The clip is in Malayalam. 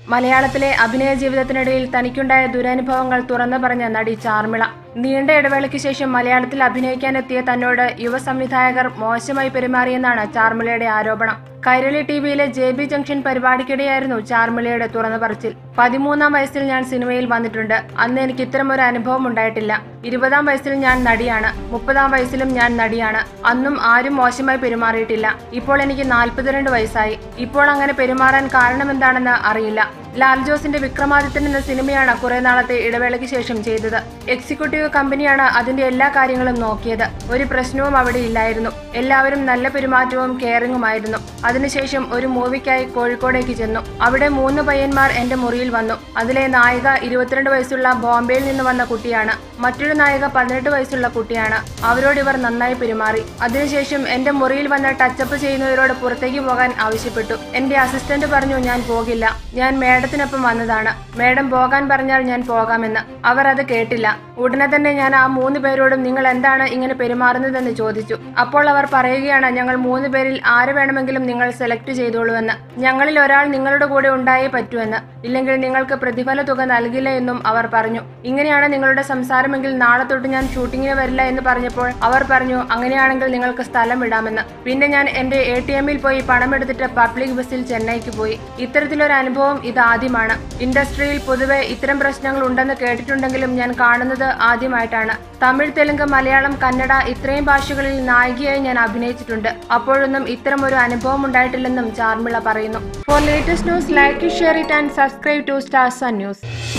മലയാളത്തിലെ അഭിനയ ജീവിതത്തിനിടയിൽ തനിക്കുണ്ടായ ദുരനുഭവങ്ങൾ തുറന്നു പറഞ്ഞ നടി ചാർമിള നീണ്ട ഇടവേളയ്ക്ക് ശേഷം മലയാളത്തിൽ അഭിനയിക്കാനെത്തിയ തന്നോട് യുവ സംവിധായകർ മോശമായി പെരുമാറിയെന്നാണ് ചാർമിളയുടെ ആരോപണം കൈരളി ടി വിയിലെ ജെ ബി ജംഗ്ഷൻ പരിപാടിക്കിടെയായിരുന്നു ചാർമിളയുടെ തുറന്നു പറച്ചിൽ പതിമൂന്നാം വയസ്സിൽ ഞാൻ സിനിമയിൽ വന്നിട്ടുണ്ട് അന്ന് എനിക്ക് ഇത്തരം ഒരു അനുഭവം ഉണ്ടായിട്ടില്ല ഇരുപതാം വയസ്സിൽ ഞാൻ നടിയാണ് മുപ്പതാം വയസ്സിലും ഞാൻ നടിയാണ് അന്നും ആരും മോശമായി പെരുമാറിയിട്ടില്ല ഇപ്പോൾ എനിക്ക് നാൽപ്പത്തിരണ്ട് വയസ്സായി ഇപ്പോൾ അങ്ങനെ പെരുമാറാൻ കാരണമെന്താണെന്ന് അറിയില്ല ലാൽ ജോസിന്റെ വിക്രമാദിത്യൻ എന്ന സിനിമയാണ് കുറെ നാളത്തെ ഇടവേളയ്ക്ക് ശേഷം ചെയ്തത് എക്സിക്യൂട്ടീവ് കമ്പനിയാണ് അതിന്റെ എല്ലാ കാര്യങ്ങളും നോക്കിയത് ഒരു പ്രശ്നവും അവിടെ ഇല്ലായിരുന്നു എല്ലാവരും നല്ല പെരുമാറ്റവും കെയറിംഗുമായിരുന്നു അതിനുശേഷം ഒരു മൂവിക്കായി കോഴിക്കോടേക്ക് ചെന്നു അവിടെ മൂന്ന് പയ്യന്മാർ എന്റെ മുറിയിൽ വന്നു അതിലെ നായിക ഇരുപത്തിരണ്ട് വയസ്സുള്ള ബോംബെയിൽ നിന്ന് വന്ന കുട്ടിയാണ് മറ്റൊരു നായിക പതിനെട്ട് വയസ്സുള്ള കുട്ടിയാണ് അവരോട് ഇവർ നന്നായി പെരുമാറി അതിനുശേഷം എന്റെ മുറിയിൽ വന്ന് ടച്ചപ്പ് ചെയ്യുന്നവരോട് പുറത്തേക്ക് പോകാൻ ആവശ്യപ്പെട്ടു എന്റെ അസിസ്റ്റന്റ് പറഞ്ഞു ഞാൻ പോകില്ല ഞാൻ മേഡത്തിനൊപ്പം വന്നതാണ് മേഡം പോകാൻ പറഞ്ഞാൽ ഞാൻ പോകാമെന്ന് അവർ അത് കേട്ടില്ല ഉടനെ തന്നെ ഞാൻ ആ മൂന്ന് പേരോടും നിങ്ങൾ എന്താണ് ഇങ്ങനെ പെരുമാറുന്നതെന്ന് ചോദിച്ചു അപ്പോൾ അവർ പറയുകയാണ് ഞങ്ങൾ മൂന്ന് പേരിൽ ആര് വേണമെങ്കിലും നിങ്ങൾ സെലക്ട് ചെയ്തോളൂവെന്ന് ഞങ്ങളിൽ ഒരാൾ നിങ്ങളുടെ കൂടെ ഉണ്ടായേ പറ്റൂവെന്ന് ഇല്ലെങ്കിൽ നിങ്ങൾക്ക് പ്രതിഫല തുക നൽകില്ല എന്നും അവർ പറഞ്ഞു ഇങ്ങനെയാണ് നിങ്ങളുടെ സംസാരമെങ്കിൽ നാളെ തൊട്ട് ഞാൻ ഷൂട്ടിങ്ങിന് വരില്ല എന്ന് പറഞ്ഞപ്പോൾ അവർ പറഞ്ഞു അങ്ങനെയാണെങ്കിൽ നിങ്ങൾക്ക് സ്ഥലം വിടാമെന്ന് പിന്നെ ഞാൻ എന്റെ എ ടി എമ്മിൽ പോയി പണമെടുത്തിട്ട് പബ്ലിക് ബസ്സിൽ ചെന്നൈക്ക് പോയി ഇത്തരത്തിലൊരു അനുഭവം ഇതാദ്യമാണ് ഇൻഡസ്ട്രിയിൽ പൊതുവെ ഇത്തരം പ്രശ്നങ്ങൾ ഉണ്ടെന്ന് കേട്ടിട്ടുണ്ടെങ്കിലും ഞാൻ കാണുന്നത് ആദ്യമായിട്ടാണ് തമിഴ് തെലുങ്ക് മലയാളം കന്നഡ ഇത്രയും ഭാഷകളിൽ നായികയായി ഞാൻ അഭിനയിച്ചിട്ടുണ്ട് അപ്പോഴൊന്നും ഇത്തരം ഒരു അനുഭവം ഉണ്ടായിട്ടില്ലെന്നും ചാർമിള പറയുന്നു for latest news like share it and subscribe to Star Sun news